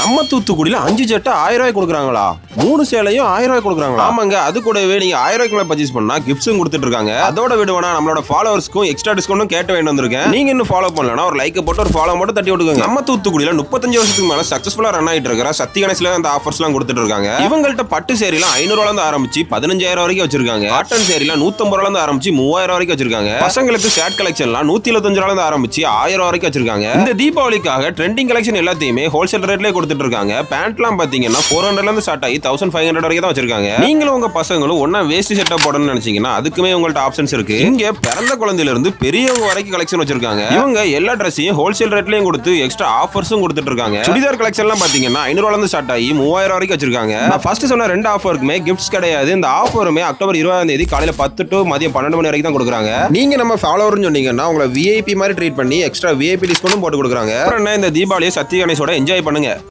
நம்ம தூத்துக்குடியில அஞ்சு சட்டை ஆயிரம் ரூபாய் கொடுக்குறாங்களா மூணு சேலையும் ஆயிரம் ரூபாய் கொடுக்குறாங்களா ஆமாங்க அது கூடவே நீங்க ஆயிரம் ரூபாய்க்கு மேல பர்ச்சேஸ் பண்ணா கிஃப்ட்ஸும் கொடுத்துட்டு இருக்காங்க அதோட விடுவேனா நம்மளோட ஃபாலோவர்ஸ்க்கும் எக்ஸ்ட்ரா டிஸ்கவுண்டும் கேட்டு வேண்டி வந்திருக்கேன் நீங்க இன்னும் ஃபாலோ பண்ணலனா ஒரு லைக் போட்டு ஒரு ஃபாலோ மட்டும் தட்டி விட்டுக்கோங்க நம்ம தூத்துக்குடியில முப்பத்தஞ்சு வருஷத்துக்கு மேல சக்சஸ்ஃபுல்லா ரன் ஆயிட்டு இருக்கிற சக்தி கணேஷ்ல அந்த ஆஃபர்ஸ் எல்லாம் கொடுத்துட்டு இருக்காங்க இவங்கள்ட்ட பட்டு சேரிலாம் ஐநூறு ரூபாய் இருந்து ஆரம்பிச்சு பதினஞ்சாயிரம் வரைக்கும் வச்சிருக்காங்க காட்டன் சேரில நூத்தம்பது ரூபாய் இருந்து ஆரம்பிச்சு மூவாயிரம் வரைக்கும் வச்சிருக்காங்க பசங்களுக்கு ஷர்ட் கலெக்ஷன்லாம் நூத்தி இருபத்தஞ்சு ரூபாய் இருந்து ஆரம்பிச்சு ஆயிரம் வரைக்கும் வச்சிருக்காங்க இந்த தீபாவளிக்காக ட்ரெண்டிங் கலெக்ஷன் எல்லாத்தையுமே ஹோல்சேல் ரேட்லயே கொடுத்துட்டு இருக்காங்க பேண்ட்லாம் பாத்தீங்கன்னா ஃபோர் ஹண்ட்ரட்ல இருந்து ஸ்டார்ட் ஆகி தௌசண்ட் ஃபைவ் ஹண்ட்ரட் வரைக்கும் தான் வச்சிருக்காங்க நீங்களும் உங்க பசங்களும் ஒன்னா வேஸ்ட் செட்டப் போடணும்னு நினைச்சீங்கன்னா அதுக்குமே உங்கள்ட்ட ஆப்ஷன்ஸ் இருக்கு இங்க பிறந்த குழந்தையில இருந்து பெரியவங்க வரைக்கும் கலெக்ஷன் வச்சிருக்காங்க இவங்க எல்லா ட்ரெஸ்ஸையும் ஹோல்சேல் ரேட்லயும் கொடுத்து எக்ஸ்ட்ரா ஆஃபர்ஸும் கொடுத்துட்டு இருக்காங்க சுடிதார் கலெக்ஷன்லாம் பாத்தீங்கன்னா ஐநூறுல இருந்து ஸ்டார்ட் ஆகி மூவாயிரம் வரைக்கும் வச்சிருக்காங்க நான் ஃபர்ஸ்ட் சொன்ன ரெண்டு ஆஃபருக்குமே கிஃப்ட்ஸ் கிடையாது இந்த ஆஃபருமே அக்டோபர் இருபதாம் தேதி காலையில பத்து டு மதியம் பன்னெண்டு மணி வரைக்கும் தான் கொடுக்குறாங்க நீங்க நம்ம ஃபாலோவர்னு சொன்னீங்கன்னா உங்களை விஐபி மாதிரி ட்ரீட் பண்ணி எக்ஸ்ட்ரா விஐபி டிஸ்கவுண்டும் போட்டு கொடுக்குறாங்க அப்புறம் என்ன இந்த தீபாவளியை சத்ய கணேஷோட என்ஜாய் பண்ணுங்க